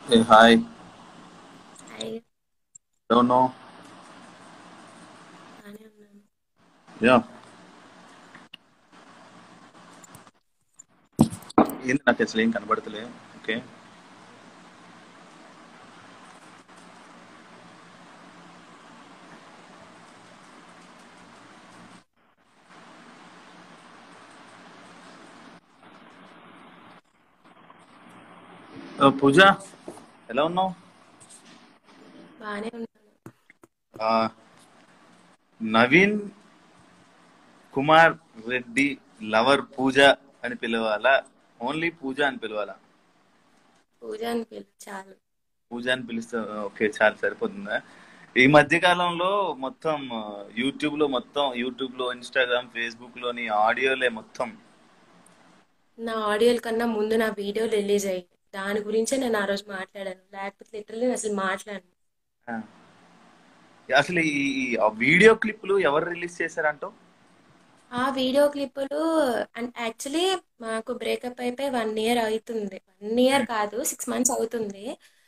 Hey, hi. Hi Don't know. బాగానే ఉన్నాను Yeah. ఏంది నాకు అసలు ఏం కనబడతలే ఓకే పూజ ఎలా ఉన్నావు బాగానే ఉన్నాను ఆ, నవీన్ కుమార్ రెడ్డి లవర్ పూజ అని పిలవాలా ఓన్లీ పూజ అని పిలవాలా పూజ అని పిలు చాలు పూజ అని పిలిస్తే ఓకే చాలా సరిపోతుందా ఈ మధ్య కాలంలో మొత్తం యూట్యూబ్ లో మొత్తం యూట్యూబ్ లో ఇన్స్టాగ్రామ్ ఫేస్బుక్ లోని ఆడియోలే మొత్తం నా ఆడియోల కన్నా ముందు నా వీడియోలు రిలీజ్ అయ్యాయి దాని గురించే నేను ఆ రోజు మాట్లాడాను లేకపోతే లిటరల్లీ నేను అసలు మాట్లాడను ఆ. అసలు ఈ ఈ ఆ వీడియో క్లిప్లు ఎవరు రిలీజ్ చేశారంటో ఆ వీడియో క్లిప్పులు అండ్ యాక్చువల్లీ మాకు బ్రేకప్ అయిపోయి వన్ ఇయర్ అవుతుంది వన్ ఇయర్ కాదు సిక్స్ మంత్స్ అవుతుంది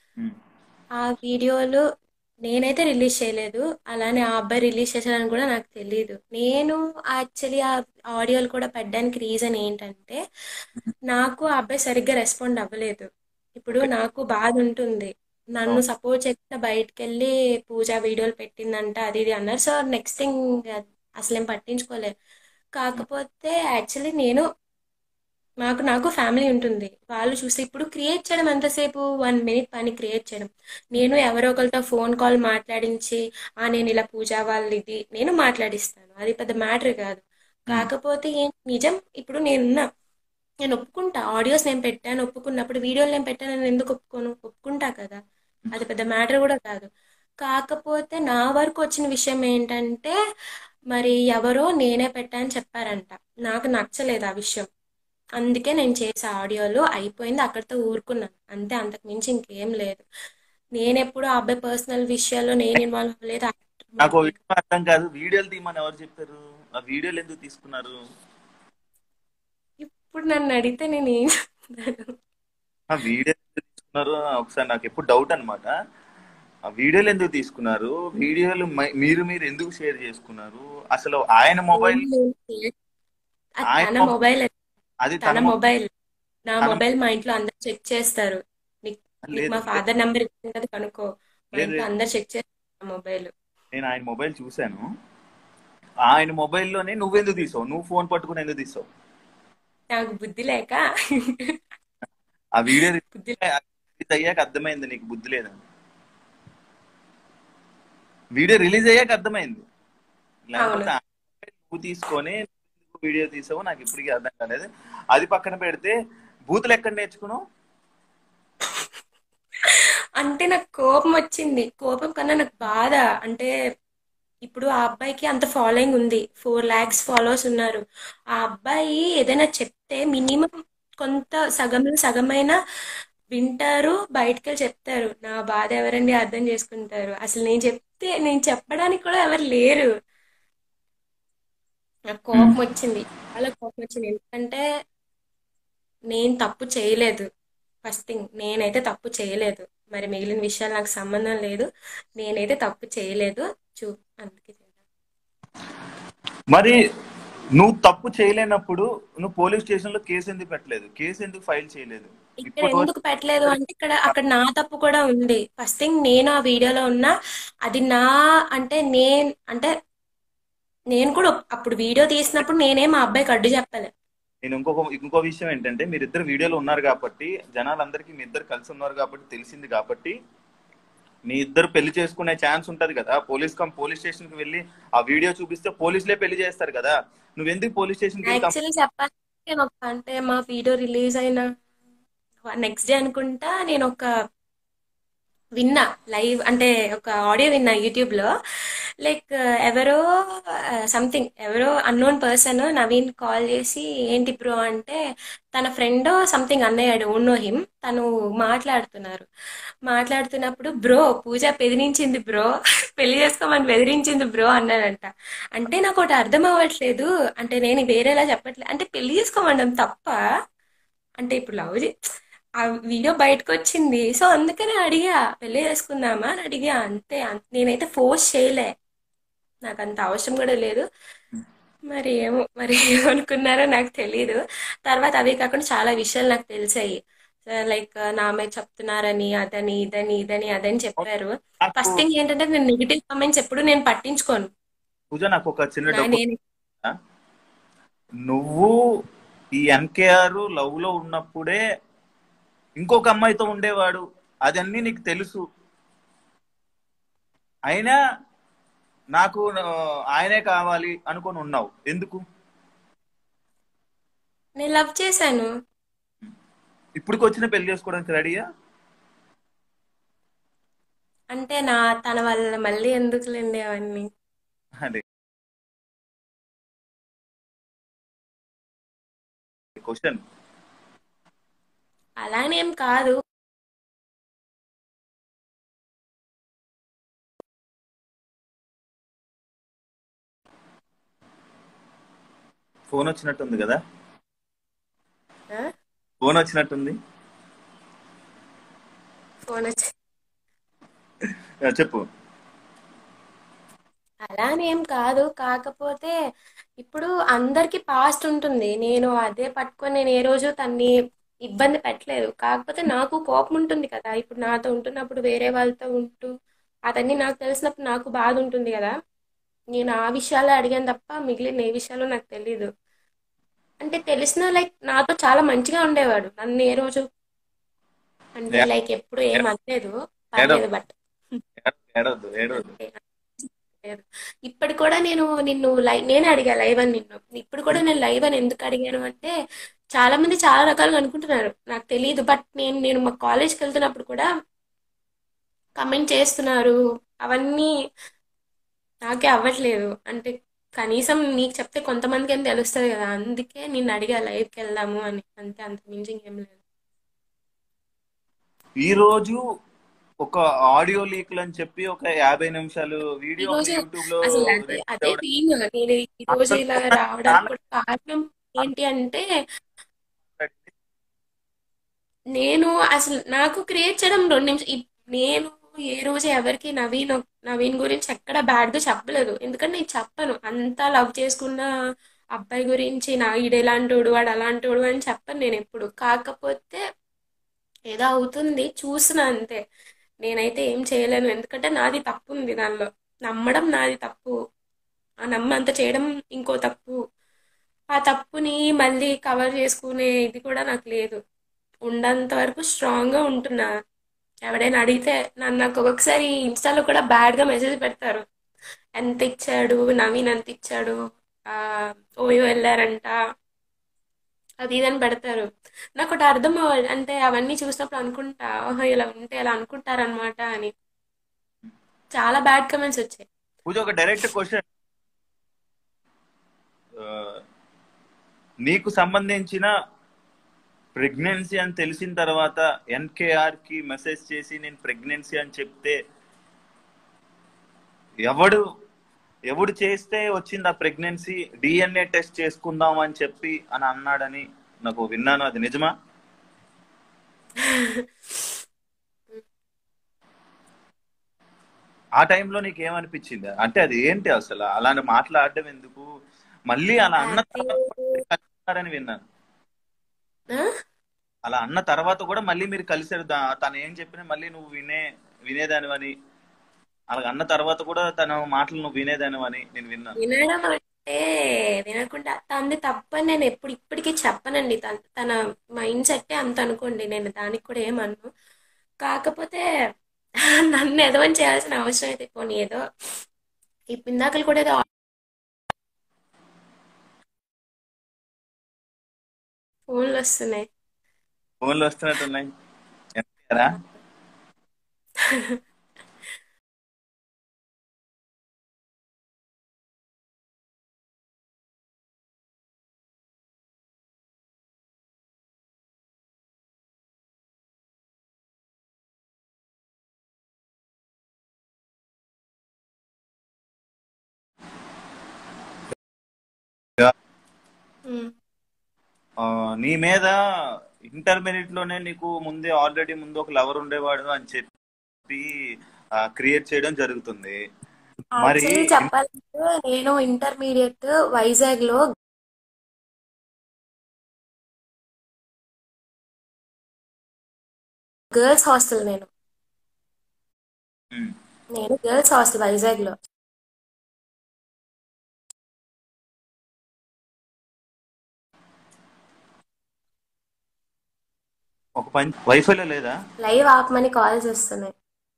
ఆ వీడియోలు నేనైతే రిలీజ్ చేయలేదు అలానే ఆ అబ్బాయి రిలీజ్ చేశాడని కూడా నాకు తెలియదు నేను యాక్చువల్లీ ఆ ఆడియోలు కూడా పెట్టడానికి రీజన్ ఏంటంటే నాకు ఆ అబ్బాయి సరిగ్గా రెస్పాండ్ అవ్వలేదు ఇప్పుడు నాకు బాధ ఉంటుంది నన్ను సపోర్ట్ చేసిన బయటకు వెళ్ళి పూజ వీడియోలు పెట్టిందంట అది ఇది అన్నారు సో నెక్స్ట్ థింగ్ అసలేం పట్టించుకోలేదు కాకపోతే యాక్చువల్లీ నేను నాకు నాకు ఫ్యామిలీ ఉంటుంది వాళ్ళు చూసి ఇప్పుడు క్రియేట్ చేయడం ఎంతసేపు వన్ మినిట్ పని క్రియేట్ చేయడం నేను ఎవరో ఒకరితో ఫోన్ కాల్ మాట్లాడించి ఆ నేను ఇలా పూజ వాళ్ళు ఇది నేను మాట్లాడిస్తాను అది పెద్ద మ్యాటర్ కాదు కాకపోతే ఏం నిజం ఇప్పుడు నేనున్నా నేను ఒప్పుకుంటా ఆడియోస్ నేను పెట్టాను ఒప్పుకున్నప్పుడు వీడియోలు నేను పెట్టాను నేను ఎందుకు ఒప్పుకోను ఒప్పుకుంటా కదా అది పెద్ద మ్యాటర్ కూడా కాదు కాకపోతే నా వరకు వచ్చిన విషయం ఏంటంటే మరి ఎవరో నేనే పెట్టాను చెప్పారంట నాకు నచ్చలేదు ఆ విషయం అందుకే నేను చేసే ఆడియోలో అయిపోయింది అక్కడితో ఊరుకున్నాను అంతే అంతకు మించి ఇంకేం లేదు నేను ఎప్పుడు ఆ అబ్బాయి పర్సనల్ విషయాల్లో నేను ఇన్వాల్వ్ అవ్వలేదు ఆ actor నాకు ఒక involve విషయం అర్థం కాదు వీడియోలు తీయమని ఎవరు చెప్పారు ఆ వీడియోలు ఎందుకు తీసుకున్నారు ఇప్పుడు నన్ను అడిగితే నేను ఏం చెప్తాను ఆ వీడియోలు ఎందుకు తీసుకున్నారు ఒకసారి నాకు ఎప్పుడు డౌట్ అన్నమాట ఆ వీడియోలు ఎందుకు తీసుకున్నారు వీడియోలు మ- మీరు మీరు ఎందుకు షేర్ చేసుకున్నారు అసలు ఆయన మొబైల్ అది ఆయన తన మొ- మొబైల్ అది తన తన మొ- మొబైల్ నా తన మొబైల్ మా ఇంట్లో అందరు చెక్ చేస్తారు నీకు నీకు లేదు మా లేదు ఫాదర్ నెంబర్ ఇచ్చింది కదా కనుక్కో మా లేదు ఇంట్లో లేదు. అందరు చెక్ చేస్తారు మొబైల్ నేను ఆయన మొబైల్ చూశాను ఆయన మొబైల్లోనే నువ్వెందుకు తీసావు నువ్వు ఫోన్ పట్టుకుని ఎందుకు తీసావు నాకు బుద్ధి లేక ఆ వీడియో బుద్ధి రిలీజ్ అయ్యాక అర్థమైంది నీకు బుద్ధి లేదని వీడియో రిలీజ్ అయ్యాక అర్థమైంది అవును లేకపోతే ఆ మొబైల్ నువ్వు తీసుకొని నువ్వు వీడియో తీసావు నాకు ఇప్పటికీ అర్థం కాలేదు అది పక్కన పెడితే బూతులు ఎక్కడ నేర్చుకున్నావు అంటే నాకు కోపం వచ్చింది కోపం కన్నా నాకు బాధ అంటే ఇప్పుడు ఆ అబ్బాయికి అంత ఫాలోయింగ్ ఉంది ఫోర్ ల్యాక్స్ ఫాలోవర్స్ ఉన్నారు ఆ అబ్బాయి ఏదైనా చెప్తే మినిమం కొంత సగంలో సగమైనా వింటారు బయటకు వెళ్ళి చెప్తారు నా బాధ ఎవరండి అర్థం చేసుకుంటారు అసలు నేను చెప్తే నేను చెప్పడానికి కూడా ఎవరు లేరు నాకు కోపం వచ్చింది చాలా కోపం వచ్చింది ఎందుకంటే నేను తప్పు చేయలేదు ఫస్ట్ థింగ్ నేనైతే తప్పు చేయలేదు మరి మిగిలిన విషయాలు నాకు సంబంధం లేదు నేనైతే తప్పు చేయలేదు చూ అందుకే చేశాను. మరి నువ్వు తప్పు చేయలేనప్పుడు నువ్వు పోలీస్ స్టేషన్ లో కేసు ఎందుకు పెట్టలేదు కేసు ఎందుకు ఫైల్ చేయలేదు ఇక్కడ ఇప్పుడు ఎందుకు పెట్టలేదు అంటే ఇక్కడ అక్కడ నా తప్పు కూడా ఉంది ఫస్ట్ థింగ్ నేను ఆ వీడియోలో ఉన్నా అది నా అంటే నేను అంటే నేను కూడా అప్పుడు వీడియో తీసినప్పుడు నేనే మా అబ్బాయికి అడ్డు చెప్పలే నేను ఇంకొక ఇంకో విషయం ఏంటంటే మీరిద్దరు వీడియోలో ఉన్నారు కాబట్టి జనాలందరికీ మీ ఇద్దరు కలిసి ఉన్నారు కాబట్టి తెలిసింది కాబట్టి మీ ఇద్దరు పెళ్లి చేసుకునే ఛాన్స్ ఉంటది కదా పోలీస్ కం పోలీస్ స్టేషన్ కి వెళ్ళి ఆ వీడియో చూపిస్తే పోలీసులే పెళ్లి చేస్తారు కదా నువ్వెందుకు పోలీస్ స్టేషన్ కి వెళ్ళి కంప్- యాక్చువల్లీ చెప్పాలంటే నేను ఒక అంటే మా వీడియో రిలీజ్ అయిన నెక్స్ట్ డే అనుకుంటా నేను ఒక విన్నా లైవ్ అంటే ఒక ఆడియో విన్నా యూట్యూబ్ లో లైక్ ఎవరో సంథింగ్ ఎవరో అన్నోన్ పర్సన్ నవీన్ కాల్ చేసి ఏంటి బ్రో అంటే తన ఫ్రెండ్ సంథింగ్ అన్నయ్య డోంట్ నో హిమ్ తను మాట్లాడుతున్నారు మాట్లాడుతున్నప్పుడు బ్రో పూజ బెదిరించింది బ్రో పెళ్లి చేసుకోమని బెదిరించింది బ్రో అన్నాడంట అంటే నాకు ఒకటి అర్థం అవ్వట్లేదు అంటే నేను వేరేలా చెప్పట్లేదు అంటే పెళ్లి చేసుకోమండం తప్ప అంటే ఇప్పుడు లవ్ ఆ వీడియో బయటకు వచ్చింది సో అందుకనే అడిగా పెళ్లి చేసుకుందామా అని అడిగా అంతే అంత- నేనైతే ఫోర్స్ చేయలే నాకు అంత అవసరం కూడా లేదు మరి ఏమో మరి ఏమనుకున్నారో నాకు తెలియదు తర్వాత అవి కాకుండా చాలా విషయాలు నాకు తెలిసాయి లైక్ నా మీద చెప్తున్నారని అదని ఇదని ఇదని అదని చెప్పారు నాకు ఫస్ట్ థింగ్ ఏంటంటే నేను నెగిటివ్ కామెంట్స్ ఎప్పుడు నేను పట్టించుకోను పూజ నాకు ఒక చిన్న నా డౌట్ నేను నువ్వు ఈ ఎన్కేఆర్ లవ్ లో ఉన్నప్పుడే ఇంకొక అమ్మాయితో ఉండేవాడు అదన్నీ నీకు తెలుసు అయినా నాకు ఆ, ఆయనే కావాలి అనుకొని ఉన్నావు ఎందుకు నేను లవ్ చేశాను ఇప్పటికి వచ్చిన పెళ్లి చేసుకోవడానికి రెడీయా అంటే నా తన వల్ల మళ్ళీ ఎందుకులేండి అవన్నీ అదే క్వశ్చన్ అలానేం కాదు ఫోన్ వచ్చినట్టుంది కదా ఆ? ఫోన్ వచ్చినట్టుంది ఫోన్ వచ్చి ఆ, చెప్పు అలానేం కాదు కాకపోతే ఇప్పుడు అందరికి పాస్ట్ ఉంటుంది నేను అదే పట్టుకొని నేను ఏ రోజు తన్ని ఇబ్బంది పెట్టలేదు కాకపోతే నాకు కోపం ఉంటుంది కదా ఇప్పుడు నాతో ఉంటున్నప్పుడు వేరే వాళ్ళతో ఉంటూ అతన్ని నాకు తెలిసినప్పుడు నాకు బాధ ఉంటుంది కదా నేను ఆ విషయాలే అడిగాను తప్ప మిగిలిన ఏ విషయాలు నాకు తెలీదు అంటే తెలిసిన లైక్ నాతో చాలా మంచిగా ఉండేవాడు నన్ను ఏ రోజు అంటే ఏ- లైక్ ఎప్పుడు ఏం అనలేదు పర్లేదు బట్ ఏడవద్దు ఏడవద్దు లేదు. ఇప్పుడు కూడా నేను నిన్ను లైవ్ నేను అడిగా లైవ్ అని నిన్ను ఇప్పుడు కూడా నేను లైవ్ అని ఎందుకు అడిగాను అంటే చాలా మంది చాలా రకాలుగా అనుకుంటున్నారు నాకు తెలియదు బట్ నేను నేను మా కాలేజ్కి వెళ్తున్నప్పుడు కూడా కమెంట్ చేస్తున్నారు అవన్నీ నాకే అవ్వట్లేదు అంటే కనీసం నీకు చెప్తే కొంతమందికి ఏం తెలుస్తుంది కదా అందుకే నిన్ను అడిగా లైవ్కి వెళ్దాము అని అంతే అంత మించింగ్ ఏం లేదు ఈ రోజు ఒక ఆడియో లీక్లు అని చెప్పి ఒక యాభై నిమిషాలు వీడియో ఈరోజు యూట్యూబ్ లో అసలు అదే అదే థీమ్ నేను ఈ రోజు ఇలా రావడానికి కూడా కారణం ఏంటి అంటే నేను అసలు నాకు క్రియేట్ చేయడం రెండు నిమిషం నేను ఏ రోజు ఎవరికి నవీన్ నవీన్ గురించి ఎక్కడ బ్యాడ్ గా చెప్పలేదు ఎందుకంటే నేను చెప్పను అంతా లవ్ చేసుకున్న అబ్బాయి గురించి నా ఈడు ఎలాంటోడు వాడు అలాంటోడు అని చెప్పను నేను ఎప్పుడు కాకపోతే ఏదో అవుతుంది చూసిన అంతే నేనైతే ఏం చేయలేను ఎందుకంటే నాది తప్పు ఉంది దానిలో నమ్మడం నాది తప్పు ఆ నమ్మంత చేయడం ఇంకో తప్పు ఆ తప్పుని మళ్ళీ కవర్ చేసుకునే ఇది కూడా నాకు లేదు ఉన్నంత వరకు స్ట్రాంగ్ గా ఉంటున్నా ఎవడైనా అడిగితే నన్ను నాకు ఒక్కొక్కసారి ఇన్స్టాలో కూడా బ్యాడ్ గా మెసేజ్ పెడతారు ఎంత ఇచ్చాడు నవీన్ ఎంత ఇచ్చాడు ఆ ఓయో వెళ్ళారంట అది ఇదని పెడతారు నాకు ఒకటి అర్థం అవ్వాలి అంటే అవన్నీ చూసినప్పుడు అనుకుంటా ఓహో ఇలా ఉంటే ఇలా అనుకుంటారనమాట అని చాలా బ్యాడ్ కమెంట్స్ వచ్చాయి పూజ ఒక డైరెక్ట్ క్వశ్చన్ నీకు సంబంధించిన ప్రెగ్నెన్సీ అని తెలిసిన తర్వాత ఎన్కేఆర్ కి మెసేజ్ చేసి నేను ప్రెగ్నెన్సీ అని చెప్తే ఎవడు ఎవడు చేస్తే వచ్చింది ఆ ప్రెగ్నెన్సీ డిఎన్ఏ టెస్ట్ చేసుకుందాం అని చెప్పి అని అన్నాడని నాకు విన్నాను అది నిజమా ఆ టైంలో నీకు ఏమనిపించింది అంటే అది ఏంటి అసలు అలాంటి మాట్లాడడం ఎందుకు మళ్ళీ అలా అన్న తర్వాత కూడా కలిసారని విన్నాను ఆ? అలా అన్న తర్వాత కూడా మళ్ళీ మీరు కలిసారు దా- తను ఏం చెప్పినా మళ్ళీ నువ్వు వినే వినేదానివని అలా అన్న తర్వాత కూడా తన మాటలు నువ్వు వినేదానివని నేను విన్నాను వినడం అంటే వినకుండా తనది తప్పని నేను ఎప్పుడు ఇప్పటికీ చెప్పనండి తన తన మైండ్ సెట్టే అంత అనుకోండి నేను దానికి కూడా ఏమన్ను కాకపోతే నన్ను ఎదవని చేయాల్సిన అవసరం అయితే పోనీ ఏదో ఈ పిందాకలు కూడా ఏదో ఫోన్లు వస్తున్నాయి ఫోన్లు వస్తున్నట్టున్నాయి ఎంతరా ఉమ్, ఆ, నీ మీద ఇంటర్మీడియట్ లోనే నీకు ముందే ఆల్రెడీ ముందు ఒక లవర్ ఉండేవాడు అని చెప్పి క్రియేట్ చేయడం జరుగుతుంది మరి యాక్చువల్లీ చెప్పాలంటే నేను ఇంటర్మీడియట్ వైజాగ్ లో గర్ల్స్ హాస్టల్ నేను ఉమ్, నేను గర్ల్స్ హాస్టల్ వైజాగ్ లో ఒక పని వైఫైలో లేదా లైవ్ ఆపమని కాల్స్ వస్తున్నాయి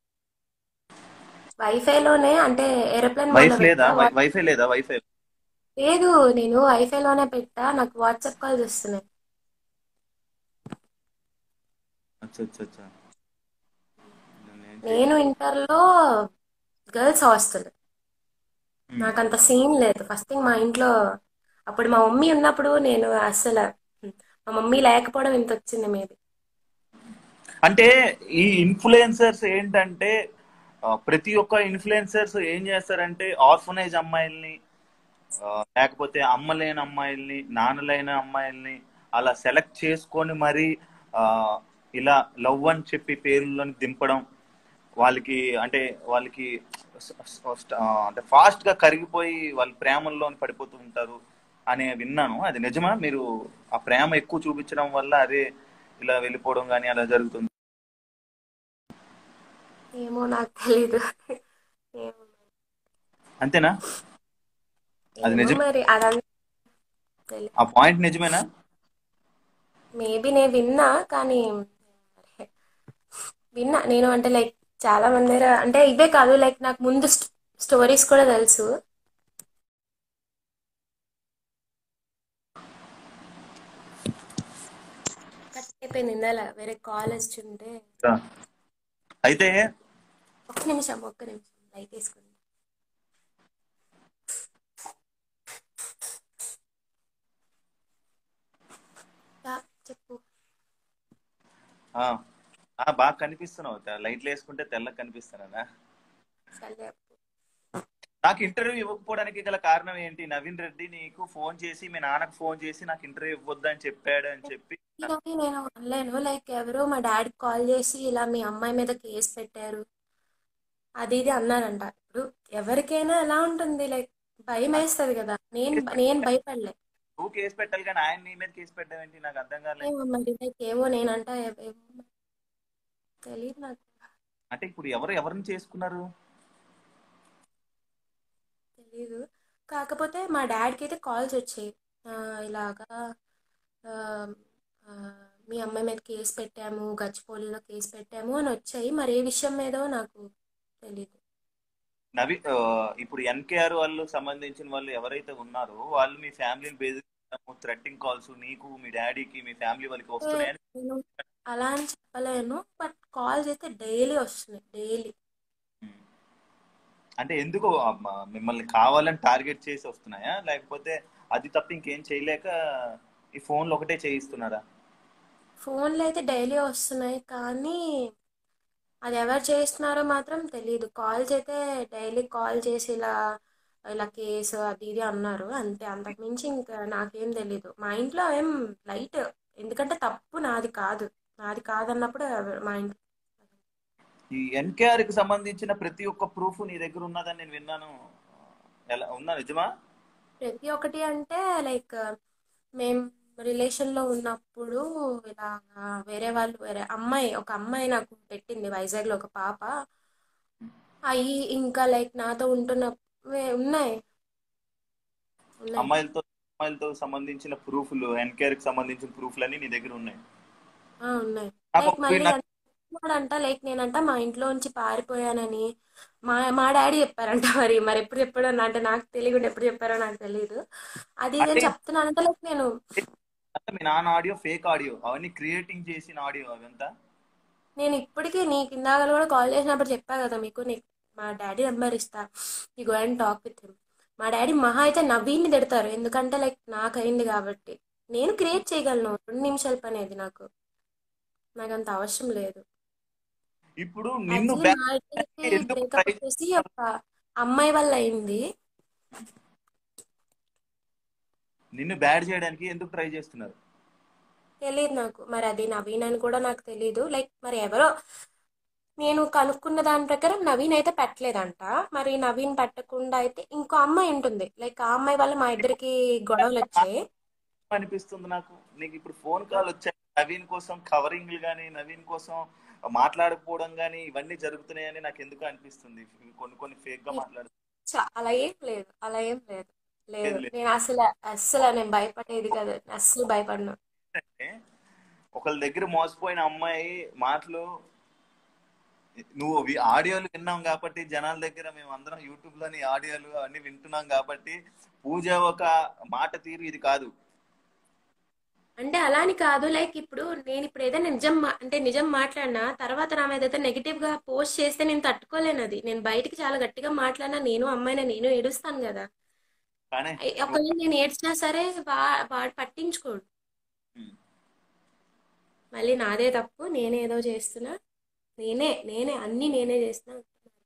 వైఫైలోనే అంటే ఏరోప్లేన్ మోడ్ లో వైఫ్ లేదా పెట్టా వై- వైఫై లేదా వైఫై లేదు నేను వైఫైలోనే పెట్టా నాకు వాట్సాప్ కాల్స్ వస్తున్నాయి అచ్చా అచ్చా అచ్చా నేనేం చే- నేను ఇంటర్లో గర్ల్స్ హాస్టల్ ఉమ్. నాకు అంత సీన్ లేదు ఫస్ట్ థింగ్ మా ఇంట్లో అప్పుడు మా మమ్మీ ఉన్నప్పుడు నేను అసలు మా మమ్మీ లేకపోవడం ఇంత వచ్చింది మేబీ అంటే ఈ ఇన్ఫ్లుయెన్సర్స్ ఏంటంటే ఆ, ప్రతి ఒక్క ఇన్ఫ్లుయెన్సర్స్ ఏం చేస్తారంటే ఆర్ఫనైజ్ అమ్మాయిల్ని ఆ, లేకపోతే అమ్మ లేని అమ్మాయిల్ని నాన్న లేని అమ్మాయిల్ని అలా సెలెక్ట్ చేసుకొని మరి ఆ, ఇలా లవ్ అని చెప్పి పేర్లను దింపడం వాళ్ళకి అంటే వాళ్ళకి స- స- ఆ, అంటే ఫాస్ట్ గా కరిగిపోయి వాళ్ళ ప్రేమల్లో పడిపోతూ ఉంటారు అని విన్నాను అది నిజమా మీరు ఆ ప్రేమ ఎక్కువ చూపించడం వల్ల అదే ఇలా వెళ్ళిపోవడం కానీ అలా జరుగుతుంది ఏమో నాకు తెలీదు ఏమో అంతేనా అది ఏమో నిజం మరి అదంతా తెలీదు ఆ పాయింట్ నిజమేనా మేబీ నేను విన్నా కానీ విన్నా నేను అంటే లైక్ చాలా మంది దగ్గర అంటే ఇవే కాదు లైక్ నాకు ముందు స్టోరీస్ కూడా తెలుసు కట్ అయిపోయింది ఇందాల వేరే కాల్ వచ్చింటే అయితే ఒక్క నిమిషం ఒక్క నిమిషం లైట్ వేసుకుంది చెప్పు ఆ ఆ, బాగా కనిపిస్తున్నావు త- లైట్లు వేసుకుంటే తెల్లగా కనిపిస్తున్నానా సరే చెప్పు నాకు ఇంటర్వ్యూ ఇవ్వకపోవడానికి గల కారణం ఏంటి నవీన్ రెడ్డి నీకు ఫోన్ చేసి మీ నాన్నకు ఫోన్ చేసి నాకు ఇంటర్వ్యూ ఇవ్వద్దని చెప్పాడు అని చెప్పి కానీ నేను అనలేను లైక్ ఎవరో మా డాడీకి కాల్ చేసి ఇలా మీ అమ్మాయి మీద కేసు పెట్టారు అది ఇది అన్నారంట ఇప్పుడు ఎవరికైనా ఎలా ఉంటుంది లైక్ భయం వేస్తుంది కదా నేను నేను భయపడలే నువ్వు కేసు పెట్టాలి కానీ ఆయన నీ మీద కేసు పెట్టావేంటి నాకు అర్థం కాలేదు ఏమో మరి లైక్ ఏమో నేనంట ఏమో తెలియదు నాకు అంటే ఇప్పుడు ఎవరు ఎవరిని చేసుకున్నారు తెలీదు కాకపోతే మా డాడీకి అయితే కాల్స్ వచ్చాయి ఆ, ఇలాగా ఆ, ఆ, మీ అమ్మాయి మీద కేసు పెట్టాము గచ్చిపోలిలో కేసు పెట్టాము అని వచ్చాయి మరి ఏ విషయం మీదో నాకు తెలీదు నవి ఆ, ఇప్పుడు ఎన్కేఆర్ వాళ్ళు సంబంధించిన వాళ్ళు ఎవరైతే ఉన్నారో వాళ్ళు మీ ఫ్యామిలీని బేస్ థ్రెట్టింగ్ కాల్స్ నీకు మీ డాడీకి మీ ఫ్యామిలీ వాళ్ళకి వస్తున్నాయని నేను అలా అని చెప్పలేను బట్ కాల్స్ అయితే డైలీ వస్తున్నాయి డైలీ ఉమ్. అంటే ఎందుకు ఆ, మ- మిమ్మల్ని కావాలని టార్గెట్ చేసి వస్తున్నాయా లేకపోతే అది తప్ప ఇంకేం చేయలేక ఈ ఫోన్లు ఒకటే చేయిస్తున్నారా ఫోన్లో అయితే డైలీ వస్తున్నాయి కానీ అది ఎవరు చేస్తున్నారో మాత్రం తెలియదు కాల్స్ అయితే డైలీ కాల్ చేసి ఇలా ఇలా కేసు అది ఇది అన్నారు అంతే అంతకుమించి ఇంకా నాకేం తెలీదు మా ఇంట్లో ఏం లైట్ ఎందుకంటే తప్పు నాది కాదు నాది కాదన్నప్పుడు మా ఇంట్లో ఈ ఎన్కేఆర్ కి సంబంధించిన ప్రతి ఒక్క ప్రూఫ్ నీ దగ్గర ఉన్నదని నేను విన్నాను ఎలా ఉందా నిజమా ప్రతి ఒక్కటి అంటే లైక్ మేం రిలేషన్లో ఉన్నప్పుడు ఇలా వేరే వాళ్ళు వేరే అమ్మాయి ఒక అమ్మాయి నాకు పెట్టింది వైజాగ్లో ఒక పాప అవి ఇంకా లైక్ నాతో ఉంటున్న వే- ఉన్నాయి ఉన్నాయి అమ్మాయిలతో అమ్మాయిలతో సంబంధించిన ప్రూఫ్లు ఎన్కేఆర్ కి సంబంధించిన ప్రూఫ్లు అన్ని నీ దగ్గర ఉన్నాయి ఆ, ఉన్నాయి నాకు లైక్ మళ్ళీ నాకు- అంట లైక్ నేనంట మా ఇంట్లో నుంచి పారిపోయానని మా మా డాడీ చెప్పారంట మరి మరి ఎప్పుడు చెప్పాడో నా- అంటే నాకు తెలియకుండా ఎప్పుడు చెప్పారో నాకు తెలియదు అది ఇది అని అంటే- చెప్తున్నానంటే లైక్ నేను అంటే మీ నాన్న ఆడియో ఫేక్ ఆడియో అవన్నీ క్రియేటింగ్ చేసిన ఆడియో అవంతా నేను ఇప్పటికీ నీకు ఇందాక కూడా కాల్ చేసినప్పుడు చెప్పా కదా మీకు నీకు మా డాడీ నెంబర్ ఇస్తా ఈ go and talk with him మా డాడీ మహా అయితే నవ్విని తిడతారు ఎందుకంటే లైక్ నాకు అయింది కాబట్టి నేను క్రియేట్ చేయగలను రెండు నిమిషాల పని అది నాకు నాకు అంత అవసరం లేదు ఇప్పుడు నిన్ను యాక్చువల్లీ బ్యాక్ మా ఇద్దరికి ఎందుకు బ్రేకప్ try వచ్చేసి ఒక అమ్మాయి వల్ల అయింది నిన్ను బ్యాడ్ చేయడానికి ఎందుకు ట్రై చేస్తున్నారు తెలియదు నాకు మరి అది నవీన్ అని కూడా నాకు తెలియదు లైక్ మరి ఎవరో నేను కనుక్కున్న దాని ప్రకారం నవీన్ అయితే పెట్టలేదంట మరి నవీన్ పెట్టకుండా అయితే ఇంకో అమ్మాయి ఉంటుంది లైక్ ఆ అమ్మాయి వల్ల మా ఇద్దరికి గొడవలు వచ్చాయి అనిపిస్తుంది నాకు నీకు ఇప్పుడు ఫోన్ కాల్ వచ్చాయి నవీన్ కోసం కవరింగ్లు కానీ నవీన్ కోసం మాట్లాడకపోవడం కానీ ఇవన్నీ జరుగుతున్నాయని నాకు ఎందుకు అనిపిస్తుంది కొన్ని కొన్ని ఫేక్ గా మాట్లాడు చ- అలా ఏం లేదు అలా ఏం లేదు లేదు లేదు, లేదు. నేను అసలు అస్సలు నేను భయపడేది కాదు అస్సలు భయపడను అంటే ఒకళ్ళ దగ్గర మోసపోయిన అమ్మాయి మాటలు నువ్వు వి- ఆడియోలు విన్నాం కాబట్టి జనాల దగ్గర మేము అందరం యూట్యూబ్ లోని ఆడియోలు అన్ని వింటున్నాం కాబట్టి పూజ ఒక మాట తీరు ఇది కాదు అంటే అలాని కాదు లైక్ ఇప్పుడు నేను ఇప్పుడు ఏదైనా నిజం మా- అంటే నిజం మాట్లాడినా తర్వాత నా మీద ఏదైతే నెగిటివ్ గా పోస్ట్ చేస్తే నేను తట్టుకోలేను అది నేను బయటికి చాలా గట్టిగా మాట్లాడినా నేను అమ్మాయినా నేను ఏడుస్తాను కదా కానీ అయ్- ఒకవేళ నేను ఏడ్చినా సరే వా వాడు పట్టించుకోడు ఉమ్, మళ్ళీ నాదే తప్పు నేనే ఏదో చేస్తున్నా నేనే నేనే అన్ని నేనే చేస్తున్నా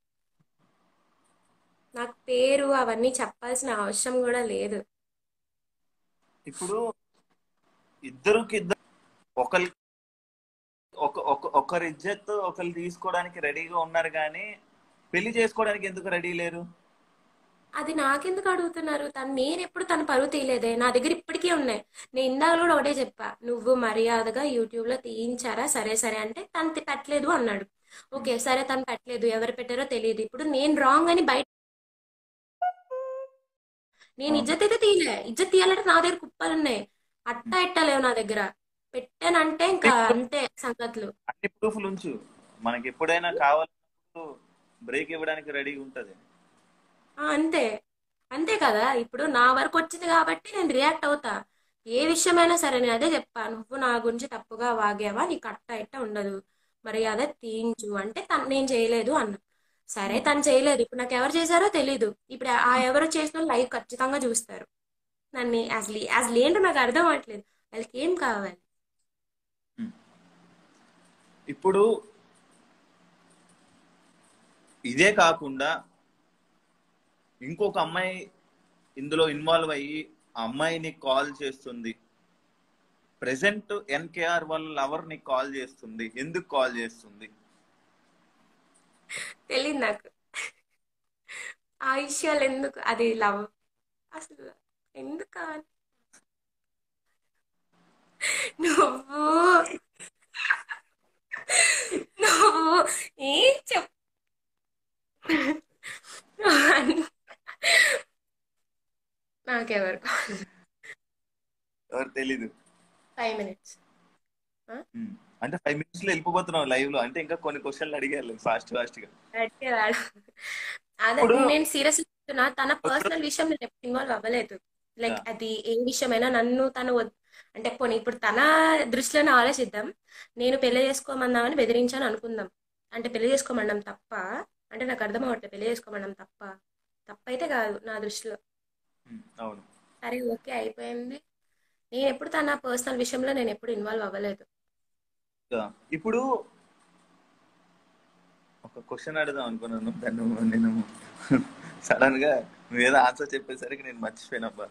నాకు పేరు అవన్నీ చెప్పాల్సిన అవసరం కూడా లేదు ఇప్పుడు ఇద్దరికి ఇద్దరు ఒకరి ఒక ఒక- ఒకరి ఇజ్జత్ ఒకరు తీసుకోవడానికి రెడీగా ఉన్నారు కానీ పెళ్లి చేసుకోవడానికి ఎందుకు రెడీ లేరు అది నాకెందుకు అడుగుతున్నారు తను నేను ఎప్పుడు తన పరువు తీయలేదే నా దగ్గర ఇప్పటికీ ఉన్నాయి నేను ఇందాక కూడా ఒకటే చెప్పా నువ్వు మర్యాదగా యూట్యూబ్ లో తీయించారా సరే సరే అంటే తను తి- పెట్టలేదు అన్నాడు ఓకే సరే తను పెట్టలేదు ఎవరు పెట్టారో తెలియదు ఇప్పుడు నేను రాంగ్ అని బయట నేను ఇజ్జత్ అయితే తీయలే ఇజ్జత్ తీయాలంటే నా దగ్గర కుప్పలు ఉన్నాయి అట్టా ఎట్టలేవు నా దగ్గర పెట్టానంటే ఇంకా అంతే సంగతులు అన్ని ప్రూఫ్లు ఉంచు మనకి ఎప్పుడైనా కావాలన్నప్పుడు బ్రేక్ ఇవ్వడానికి రెడీ ఉంటది ఆ, అంతే అంతే కదా ఇప్పుడు నా వరకు వచ్చింది కాబట్టి నేను రియాక్ట్ అవుతా ఏ విషయమైనా సరే నేను అదే చెప్పా నువ్వు నా గురించి తప్పుగా వాగావా నీకు అట్ట ఇట్ట ఉండదు మరి అదే తీయించు అంటే తను నేను చేయలేదు అన్న సరే తను చేయలేదు ఇప్పుడు నాకు ఎవరు చేశారో తెలీదు ఇప్పుడు ఆ ఎవరు చేసిన లైవ్ ఖచ్చితంగా చూస్తారు నన్ను అసలు అసలు ఏంటో నాకు అర్థం అవ్వట్లేదు వాళ్ళకి ఏం కావాలి ఇప్పుడు ఇదే కాకుండా ఇంకొక అమ్మాయి ఇందులో ఇన్వాల్వ్ అయ్యి ఆ అమ్మాయి నీకు కాల్ చేస్తుంది ప్రెసెంట్ ఎన్కేఆర్ వాళ్ళ లవర్ నీకు కాల్ చేస్తుంది ఎందుకు కాల్ చేస్తుంది తెలియదు నాకు ఆ విషయాలు ఎందుకు అది లవ్ అసలు ఎందుకు కావాలి నువ్వు నువ్వు ఏం చెప్ నాకెవరు ఎవరు తెలీదు ఫైవ్ మినిట్స్ ఉమ్. అంటే ఫైవ్ మినిట్స్ లో వెళ్ళిపోతున్నావు లైవ్ లో అంటే ఇంకా కొన్ని క్వశ్చన్లు అడిగారు ఫాస్ట్ ఫాస్ట్ గా అడిగేవాడు అదే ఇప్పుడు- నేను సీరియస్ చెప్తున్నా తన పర్సనల్ విషయం నేను ఎప్పుడు ఇన్వాల్వ్ అవ్వలేదు లైక్ Yeah. అది ఏ విషయమైనా నన్ను తను వద్- అంటే పోనీ ఇప్పుడు తన దృష్టిలోనే ఆలోచిద్దాం నేను పెళ్లి చేసుకోమన్నామని బెదిరించాను అనుకుందాం అంటే పెళ్లి చేసుకోమన్నాం తప్ప అంటే నాకు అర్థం అవ్వట్లేదు పెళ్లి చేసుకోమన్నాం తప్ప తప్పైతే కాదు నా దృష్టిలో ఉమ్, అవును సరే ఓకే అయిపోయింది నేను ఎప్పుడు తన పర్సనల్ విషయంలో నేను ఎప్పుడు ఇన్వాల్వ్ అవ్వలేదు యా. ఇప్పుడు ఒక క్వశ్చన్ అడుగుదాం అనుకున్నాను దాన్ని నేను సడన్ గా నువ్వు ఏదో ఆన్సర్ చెప్పేసరికి నేను మర్చిపోయినబ్బా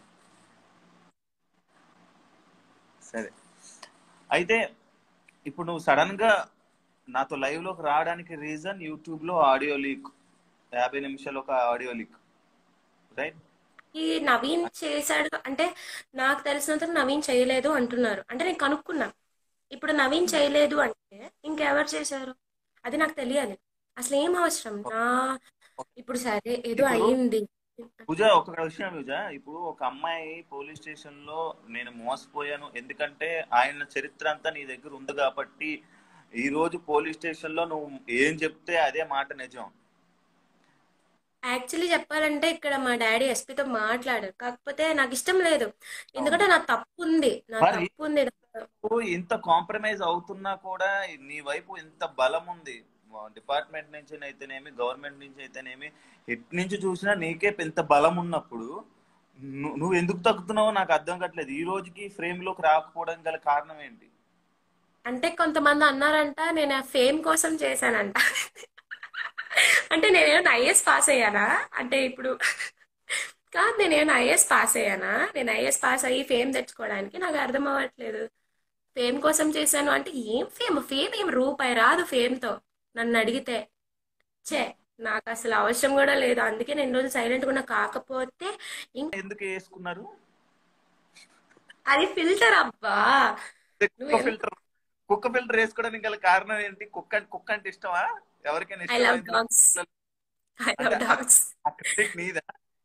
సరే అయితే ఇప్పుడు నువ్వు సడన్ గా నాతో లైవ్ లోకి రావడానికి రీజన్ యూట్యూబ్ లో ఆడియో లీక్ యాభై నిమిషాలు ఒక ఆడియో లీక్ రైట్ ఈ నవీన్ చేశాడు అంటే నాకు తెలిసినంత నవీన్ చేయలేదు అంటున్నారు అంటే నేను కనుక్కున్నా ఇప్పుడు నవీన్ చేయలేదు అంటే ఇంకెవరు చేశారు అది నాకు తెలియాలి అసలు ఏం అవసరం నా ఇప్పుడు సరే ఏదో ఇప్పుడు- అయ్యింది పూజ ఒక విషయం పూజ ఇప్పుడు ఒక అమ్మాయి పోలీస్ స్టేషన్ లో నేను మోసపోయాను ఎందుకంటే ఆయన చరిత్ర అంతా నీ దగ్గర ఉంది కాబట్టి ఈ రోజు పోలీస్ స్టేషన్ లో నువ్వు ఏం చెప్తే అదే మాట నిజం యాక్చువల్లీ చెప్పాలంటే ఇక్కడ మా డాడీ ఎస్పీతో మాట్లాడారు కాకపోతే నాకు ఇష్టం లేదు ఎందుకంటే నా తప్పు ఉంది నా మరి- తప్పు ఉంది నువ్వు ఇంత కాంప్రమైజ్ అవుతున్నా కూడా నీ వైపు ఇంత బలం ఉంది డిపార్ట్మెంట్ నుంచి అయితేనేమి గవర్నమెంట్ నుంచి అయితేనేమి ఎటు నుంచి చూసినా నీకే ఇంత బలం ఉన్నప్పుడు ను- నువ్వు ఎందుకు తగ్గుతున్నావో నాకు అర్థం కావట్లేదు ఈ రోజుకి ఫ్రేమ్ లోకి రాకపోవడం గల కారణం ఏంటి అంటే కొంతమంది అన్నారంట నేను ఆ ఫేమ్ కోసం చేశానంట అంటే నేనేమైనా ఐఏఎస్ పాస్ అయ్యానా అంటే ఇప్పుడు కాదు నేనేమైనా ఐఏఎస్ పాస్ అయ్యానా నేను ఐఏఎస్ పాస్ అయ్యి ఫేమ్ తెచ్చుకోవడానికి నాకు అర్థం అవ్వట్లేదు ఫేమ్ కోసం చేశాను అంటే ఏం ఫేమ్ ఫేమ్ ఏం రూపాయి రాదు ఫేమ్ తో నన్ను అడిగితే చే నాకు అసలు అవసరం కూడా లేదు అందుకే నేను రోజు సైలెంట్ గా ఉన్నా కాకపోతే ఇంకా ఎందుకు వేసుకున్నారు అది ఫిల్టర్ అబ్బా కుక్క నువ్వు ఫిల్టర్ కుక్క ఫిల్టర్ వేసుకోవడానికి గల కారణం ఏంటి కుక్క కుక్క అంటే ఇష్టమా ఎవరికైనా ఐ లవ్ ఇష్టం డాగ్స్ ఐ లవ్ డాగ్స్ ఆ క్రెడిట్ నీదా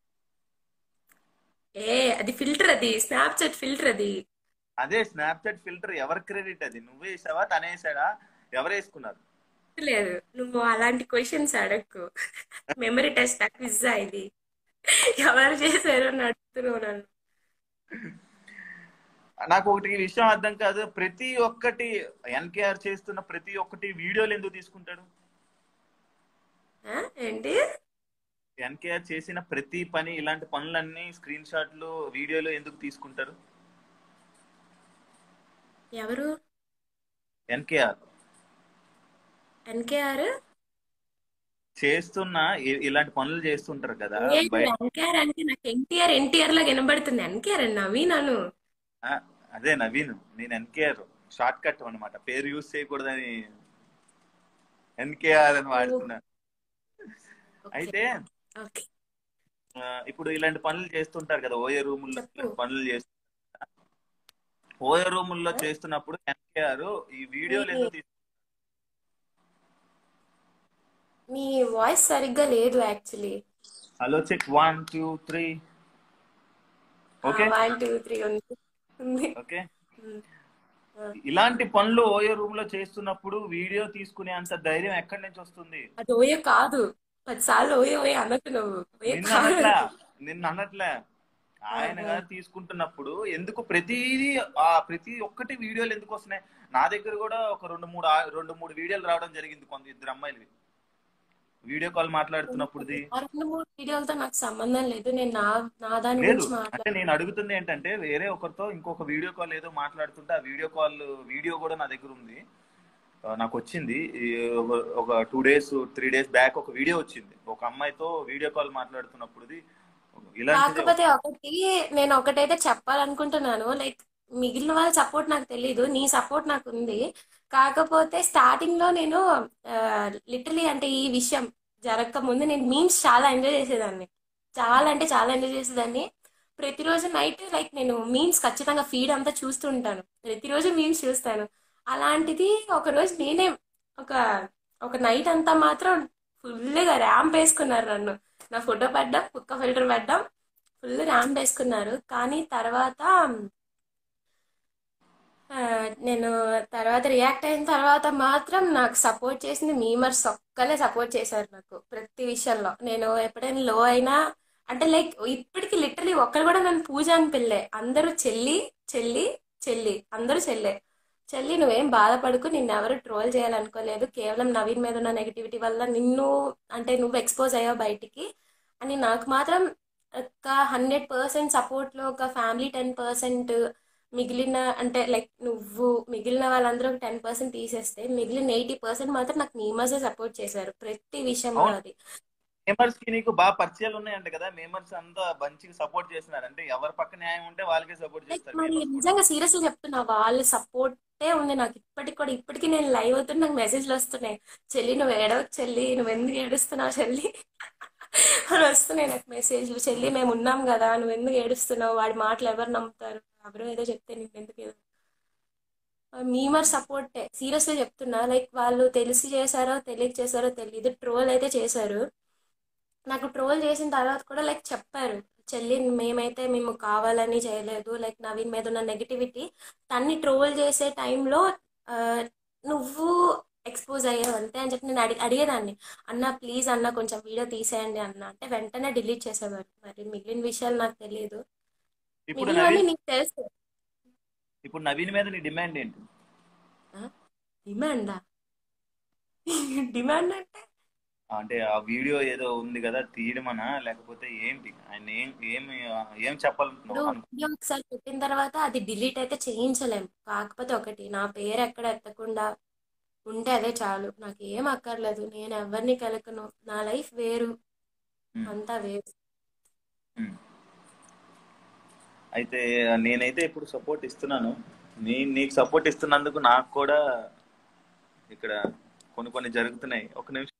ఏ అది ఫిల్టర్ అది స్నాప్చాట్ ఫిల్టర్ అది అదే స్నాప్చాట్ ఫిల్టర్ ఎవరి క్రెడిట్ అది నువ్వు వేసావా తనే వేసాడా ఎవరు వేసుకున్నారు లేదు నువ్వు అలాంటి క్వశ్చన్స్ అడగకు మెమరీ టెస్ట్ క్విజ్ ఇది ఎవరు చేశారో అని అడుగుతున్నావు నన్ను నాకు ఒకటి ఈ విషయం అర్థం కాదు ప్రతి ఒక్కటి ఎన్కేఆర్ చేస్తున్న ప్రతి ఒక్కటి వీడియోలు ఎందుకు తీసుకుంటాడు ఆ? ఏంటి ఎన్కేఆర్ చేసిన ప్రతి పని ఇలాంటి పనులన్నీ స్క్రీన్ షాట్లు వీడియోలు ఎందుకు తీసుకుంటారు ఎవరు ఎన్కేఆర్ ఎన్కేఆర్ చేస్తున్న ఇ- ఇలాంటి పనులు చేస్తుంటారు కదా బయ- ఎన్కేఆర్ అంటే నాకు ఎన్టీఆర్ ఎన్టీఆర్ లాగా వినబడుతుంది ఎన్కేఆర్ అన్న నవీనాను ఆ, అదే నవీన్ నేను ఎన్కేఆర్ షార్ట్ కట్ అనమాట పేరు యూజ్ చేయకూడదని ఎన్కేఆర్ అని వాడుతున్నా అయితే ఓకే ఆ, ఇప్పుడు ఇలాంటి పనులు చేస్తుంటారు కదా ఓయే రూముల్లో చెప్పు. ఇలాంటి పనులు చేస్తుంటారు ఓయే రూముల్లో చేస్తున్నప్పుడు ఎన్కేఆర్ ఈ వీడియోలు ఎందుకు తీసుకుంటారు మీ వాయిస్ సరిగ్గా లేదు actually hello check one two three okay one two three ఉంది ఉంది ఓకే ఉమ్. ఇలాంటి పనులు ఓయే రూమ్ లో చేస్తున్నప్పుడు వీడియో తీసుకునే అంత ధైర్యం ఎక్కడి నుంచి వస్తుంది అది ఓయో కాదు పదిసార్లు ఓయో ఓయో అనకు నువ్వు ఓయో నిన్న కాదు అనట్లే నిన్న అనట్లే ఆయన గారు తీసుకుంటున్నప్పుడు ఎందుకు ప్రతిదీ ఆ ప్రతి ఒక్కటి వీడియోలు ఎందుకు వస్తున్నాయి నా దగ్గర కూడా ఒక రెండు మూడు ఆ- రెండు మూడు వీడియోలు రావడం జరిగింది కొంత ఇద్దరు అమ్మాయిలు వీడియో కాల్ మాట్లాడుతున్నప్పుడుది ఆ రెండు మూడు వీడియోలతో నాకు సంబంధం లేదు నేను నా నా దాని లేదు గురించి అంటే మాట్లాడు నేను అడుగుతుంది ఏంటంటే వేరే ఒకరితో ఇంకొక వీడియో కాల్ ఏదో మాట్లాడుతుంటే ఆ వీడియో కాల్ వీడియో కూడా నా దగ్గర ఉంది ఆ, నాకు వచ్చింది ఈ ఒక- ఒక two days three days back ఒక వీడియో వచ్చింది ఒక అమ్మాయితో వీడియో కాల్ మాట్లాడుతున్నప్పుడు ఇలాంటిది కాకపోతే ఒకటి నేను ఒకటైతే చెప్పాలనుకుంటున్నాను లైక్ మిగిలిన వాళ్ళ సపోర్ట్ నాకు తెలీదు నీ సపోర్ట్ నాకు ఉంది కాకపోతే స్టార్టింగ్ లో నేను లిటరలీ అంటే ఈ విషయం జరగక ముందు నేను మీమ్స్ చాలా ఎంజాయ్ చేసేదాన్ని చాలా అంటే చాలా ఎంజాయ్ చేసేదాన్ని ప్రతిరోజు నైట్ లైక్ నేను మీమ్స్ ఖచ్చితంగా ఫీడ్ అంతా చూస్తూ ఉంటాను ప్రతిరోజు మీమ్స్ చూస్తాను అలాంటిది ఒక రోజు నేనే ఒక ఒక నైట్ అంతా మాత్రం ఫుల్గా ర్యాంప్ వేసుకున్నారు నన్ను నా ఫోటో పెట్టడం కుక్క ఫిల్టర్ పెట్టడం ఫుల్ ర్యాంప్ వేసుకున్నారు కానీ తర్వాత ఆ, నేను తర్వాత రియాక్ట్ అయిన తర్వాత మాత్రం నాకు సపోర్ట్ చేసింది మీమర్స్ ఒక్కలే సపోర్ట్ చేశారు నాకు ప్రతి విషయంలో నేను ఎప్పుడైనా లో అయినా అంటే లైక్ ఇప్పటికి లిటరలీ ఒక్కరు కూడా నన్ను పూజ అని పిల్లే అందరూ చెల్లి చెల్లి చెల్లి అందరూ చెల్లె చెల్లి నువ్వేం బాధపడుకు నిన్ను ఎవరు ట్రోల్ చేయాలనుకోలేదు కేవలం నవీన్ మీద ఉన్న నెగిటివిటీ వల్ల నిన్ను అంటే నువ్వు ఎక్స్పోజ్ అయ్యావు బయటికి అని నాకు మాత్రం ఒక హండ్రెడ్ పర్సెంట్ సపోర్ట్లో ఒక ఫ్యామిలీ టెన్ పర్సెంట్ మిగిలిన అంటే లైక్ నువ్వు మిగిలిన వాళ్ళందరూ ఒక టెన్ పర్సెంట్ తీసేస్తే మిగిలిన ఎయిటీ పర్సెంట్ మాత్రం నాకు మీమర్సే సపోర్ట్ చేశారు ప్రతి విషయంలో అవును. అది మేమర్స్ కి నీకు బాగా పరిచయాలు ఉన్నాయంట కదా మేమర్స్ అంతా మంచిగా సపోర్ట్ చేస్తున్నారు అంటే ఎవరి పక్క న్యాయం ఉంటే వాళ్ళకే సపోర్ట్ లైక్ చేస్తారు మరి memers కూడా. నిజంగా సీరియస్లీ చెప్తున్నా వాళ్ళ సపోర్టే ఉంది నాకు ఇప్పటికి కూడా ఇప్పటికీ నేను లైవ్ అవుతున్నా నాకు మెసేజ్లు వస్తున్నాయి చెల్లి నువ్వు ఏడవకు చెల్లి నువ్వు ఎందుకు ఏడుస్తున్నావు చెల్లి అని వస్తున్నాయి నాకు మెసేజ్లు చెల్లి మేము ఉన్నాం కదా నువ్వు ఎందుకు ఏడుస్తున్నావు వాడి మాటలు ఎవరు నమ్ముతారు ఎవరో ఏదో చెప్తే నీకు ఎందుకు ఏదో మీమర్ సపోర్టే సీరియస్లీ చెప్తున్నా లైక్ వాళ్ళు తెలిసి చేశారో తెలియక చేశారో తెలియదు ట్రోల్ అయితే చేశారు నాకు ట్రోల్ చేసిన తర్వాత కూడా లైక్ చెప్పారు చెల్లి మేమైతే మేము కావాలని చేయలేదు లైక్ నవీన్ మీద ఉన్న నెగిటివిటీ తన్ని ట్రోల్ చేసే టైంలో నువ్వు ఎక్స్పోజ్ అయ్యావు అంతే అని చెప్పి నేను అడిగి అడిగేదాన్ని అన్న ప్లీజ్ అన్న కొంచెం వీడియో తీసేయండి అన్న అంటే వెంటనే డిలీట్ చేసేవారు మరి మిగిలిన విషయాలు నాకు తెలియదు ఇప్పుడు మిగిలినవన్నీ నవీన్ నీకు తెలుసు ఇప్పుడు నవీన్ మీద నీ డిమాండ్ ఏంటి డిమాండా డిమాండ్ అంటే అంటే ఆ వీడియో ఏదో ఉంది కదా తీయడమనా లేకపోతే ఏంటి ఆయన ఏం ఏం ఏం చెప్పాలనుకున్నావు ఇప్పుడు అను- వీడియో ఒకసారి పెట్టిన తర్వాత అది డిలీట్ అయితే చేయించలేం కాకపోతే ఒకటి నా పేరు ఎక్కడ ఎత్తకుండా ఉంటే అదే చాలు నాకు ఏం అక్కర్లేదు నేను ఎవరిని కలకను నా లైఫ్ వేరు ఉమ్, అంతా వేరు ఉమ్. అయితే నేనైతే ఇప్పుడు సపోర్ట్ ఇస్తున్నాను నీ నీకు సపోర్ట్ ఇస్తున్నందుకు నాకు కూడా ఇక్కడ కొన్ని కొన్ని జరుగుతున్నాయి ఒక నిమిషం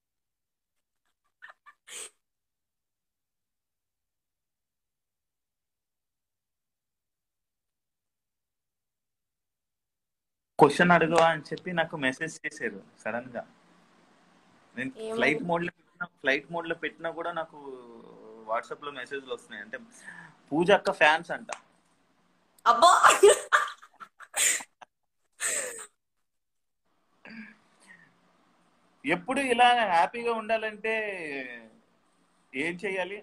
క్వశ్చన్ అడుగువా అని చెప్పి నాకు మెసేజ్ చేశారు సడన్ గా నేను ఏమని? ఫ్లైట్ మోడ్ లో పెట్టిన ఫ్లైట్ మోడ్ లో పెట్టినా కూడా నాకు వాట్సాప్ లో మెసేజ్లు వస్తున్నాయి అంటే పూజ అక్క ఫ్యాన్స్ అంట అబ్బో ఎప్పుడు ఇలా హ్యాపీగా ఉండాలంటే ఏం చేయాలి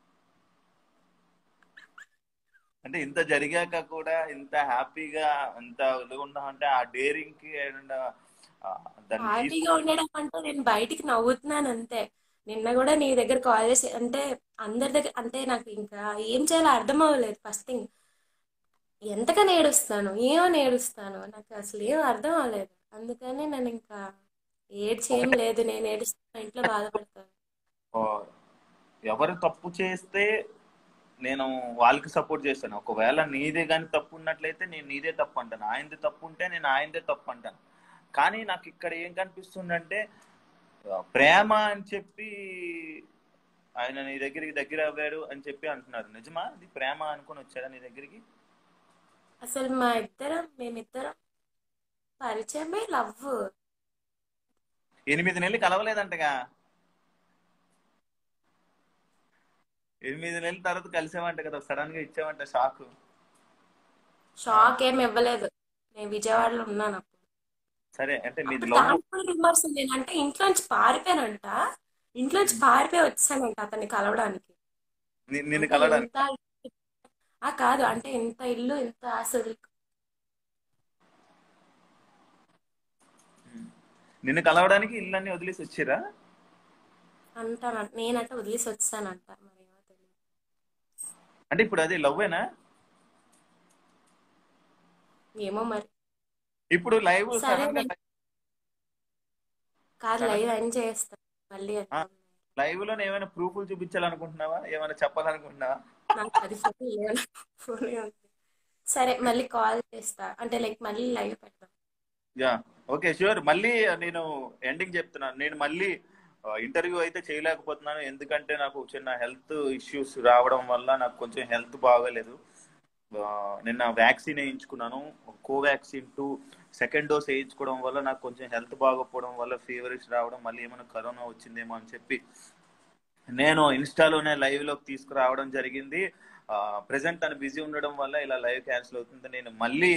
అంటే ఇంత జరిగాక కూడా ఇంత హ్యాపీగా ఇంత ఇది ఉన్నామంటే ఆ డేరింగ్ కి అండ్ దాన్ని హ్యాపీగా ఉండడం అంటే నేను బయటికి నవ్వుతున్నాను అంతే నిన్న కూడా నీ దగ్గర కాల్ చేసి అంటే అందరి దగ్గర అంటే నాకు ఇంకా ఏం చేయాలో అర్థం అవ్వలేదు ఫస్ట్ థింగ్ ఎంతగా నేడుస్తాను ఏమో నేడుస్తాను నాకు అసలు ఏం అర్థం అవ్వలేదు అందుకని నేను ఇంకా ఏడ్చి ఏం లేదు నేను ఏడుస్తాను ఇంట్లో బాధపడతాను ఆ, ఎవరు తప్పు చేస్తే నేను వాళ్ళకి సపోర్ట్ చేస్తాను ఒకవేళ నీదే కానీ తప్పు ఉన్నట్లయితే నేను నీదే తప్పు అంటాను ఆయనది తప్పు ఉంటే నేను ఆయనదే తప్పు అంటాను కానీ నాకు ఇక్కడ ఏం కనిపిస్తుందంటే ఆ, ప్రేమ అని చెప్పి ఆయన నీ దగ్గరికి దగ్గర అవ్వాడు అని చెప్పి అంటున్నారు నిజమా అది ప్రేమ అనుకుని వచ్చాడా నీ దగ్గరికి అసలు మా ఇద్దరం మేమిద్దరం పరిచయమే లవ్ ఎనిమిది నెలలు కలవలేదంటగా ఎనిమిది నెలల తర్వాత కలిసామంట కదా సడన్ గా ఇచ్చామంట షాక్ షాక్ ఏం ఇవ్వలేదు నేను విజయవాడలో ఉన్నాను అప్పుడు సరే అంటే మీది అప్పుడు లవ్ దానికి కూడా రిమర్స్ ఉంది అంటే ఇంట్లోంచి పారిపోయానంట ఇంట్లోంచి పారిపోయి వచ్చానంట అతన్ని కలవడానికి నిన్ను అంటే కలవడానికి ఇంత ఆ కాదు అంటే ఇంత ఇల్లు ఇంత అసలు నిన్ను కలవడానికి ఇల్లన్నీ వదిలేసి వచ్చిరా అంటాను నేనంటే వదిలేసి వచ్చానంట మరి ఏమో తెలియదు అంటే ఇప్పుడు అది లవ్వేనా ఏమో మరి ఇప్పుడు లైవ్ సరే సడన్ గా నేను- కాదు లైవ్ ఎండ్ చేస్తాను మళ్ళీ ఆ. లైవ్ లో ఏమైనా ప్రూఫ్లు చూపించాలనుకుంటున్నావా ఏమైనా చెప్పాలనుకుంటున్నావా నాకు అది ఫోన్ లేదు ఫోనే ఉంది సరే మళ్ళీ కాల్ చేస్తా అంటే లైక్ మళ్ళీ లైవ్ పెడదాం యా ఓకే షూర్ మళ్ళీ నేను ఎండింగ్ చెప్తున్నాను నేను మళ్ళీ ఇంటర్వ్యూ అయితే చేయలేకపోతున్నాను ఎందుకంటే నాకు చిన్న హెల్త్ ఇష్యూస్ రావడం వల్ల నాకు కొంచెం హెల్త్ బాగలేదు ఆ, నిన్న వ్యాక్సిన్ వేయించుకున్నాను కోవాక్సిన్ టూ సెకండ్ డోస్ వేయించుకోవడం వల్ల నాకు కొంచెం హెల్త్ బాగోకపోవడం వల్ల ఫీవరిష్ రావడం మళ్ళీ ఏమైనా కరోనా వచ్చిందేమో అని చెప్పి నేను ఇన్స్టాలోనే లైవ్ లోకి తీసుకురావడం జరిగింది ప్రెసెంట్ తను బిజీ ఉండడం వల్ల ఇలా లైవ్ క్యాన్సిల్ అవుతుంది నేను మళ్ళీ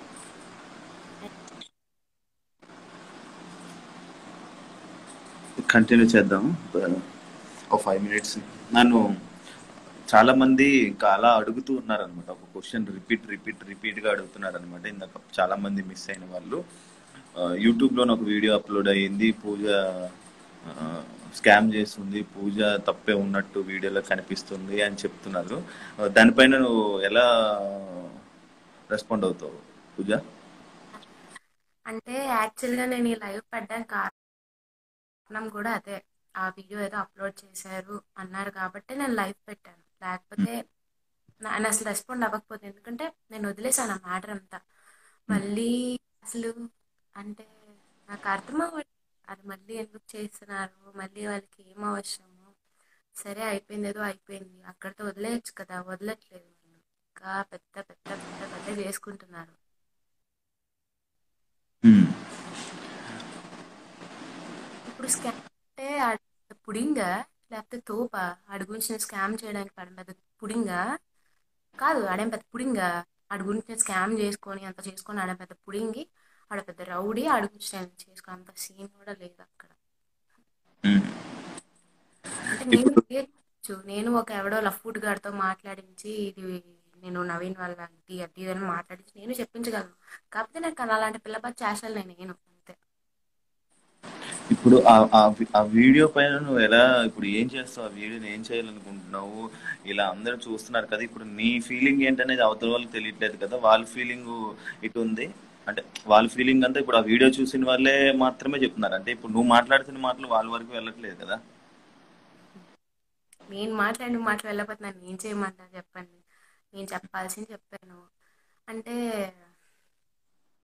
కంటిన్యూ చేద్దాం ఒక ఫైవ్ మినిట్స్ నన్ను చాలా మంది ఇంకా అలా అడుగుతూ ఉన్నారు అనమాట ఒక క్వశ్చన్ రిపీట్ రిపీట్ రిపీట్ గా అడుగుతున్నారు అనమాట ఇందాక చాలా మంది మిస్ అయిన వాళ్ళు యూట్యూబ్ లో ఒక వీడియో అప్లోడ్ అయ్యింది పూజ స్కామ్ చేస్తుంది పూజ తప్పే ఉన్నట్టు వీడియోలో కనిపిస్తుంది అని చెప్తున్నారు ఆ, దానిపైన నువ్వు ఎలా రెస్పాండ్ అవుతావు పూజ అంటే యాక్చువల్గా నేను ఈ లైవ్ పెట్టడానికి కారణం కూడా అదే ఆ వీడియో ఏదో అప్లోడ్ చేశారు అన్నారు కాబట్టి నేను లైవ్ పెట్టాను లేకపోతే నేను అసలు రెస్పాండ్ అవ్వకపోతే ఎందుకంటే నేను వదిలేసాను ఆ మ్యాటర్ అంతా మళ్ళీ అసలు అంటే నాకు అర్థం అవ్వట్లేదు అది మళ్ళీ ఎందుకు చేస్తున్నారు మళ్ళీ వాళ్ళకి ఏం అవసరము సరే అయిపోయింది ఏదో అయిపోయింది అక్కడితో వదిలేయచ్చు కదా వదలట్లేదు వాళ్ళు ఇంకా పెద్ద పెద్ద పెద్ద పెద్ద చేసుకుంటున్నారు Hmm. ఇప్పుడు స్కామ్ అంటే ఆడ పుడింగా లేకపోతే తోప ఆడి గురించి నేను స్కామ్ చేయడానికి ఆడ పెద్ద పుడింగా కాదు ఆడేం పెద్ద పుడింగా ఆడి గురించి నేను స్కామ్ చేసుకొని అంత చేసుకొని ఆడ పెద్ద పుడింగి ఆడ పెద్ద రౌడీ ఆడి గురించి నేను చేసుకొని అంత సీన్ కూడా లేదు అక్కడ Hmm. అంటే నేను ఇప్పుడు చేయొచ్చు నేను ఒక ఎవడో లఫ్ఫుట్ గాడితో మాట్లాడించి ఇది నేను నవీన్ వాళ్ళ ఇది అది ఇది అని మాట్లాడించి నేను చెప్పించగలను కాకపోతే నాకు అలాంటి పిల్లపచ్చి చేసాను నేను నేను అంతే ఇప్పుడు ఆ- ఆ వి- ఆ వీడియో పైన నువ్వు ఎలా ఇప్పుడు ఏం చేస్తావు ఆ వీడియోని ఏం చేయాలనుకుంటున్నావు ఇలా అందరూ చూస్తున్నారు కదా ఇప్పుడు నీ ఫీలింగ్ ఏంటనేది అవతల వాళ్ళకి తెలియట్లేదు కదా వాళ్ళ ఫీలింగ్ ఇటు ఉంది అంటే వాళ్ళ ఫీలింగ్ అంతా ఇప్పుడు ఆ వీడియో చూసిన వాళ్ళే మాత్రమే చెప్తున్నారు అంటే ఇప్పుడు నువ్వు మాట్లాడుతున్న మాటలు వాళ్ళ వరకు వెళ్ళట్లేదు కదా నేను మాట్లాడిన మాటలు వెళ్ళకపోతే నన్ను ఏం చేయమంటారు చెప్పండి నేను చెప్పాల్సింది చెప్పాను అంటే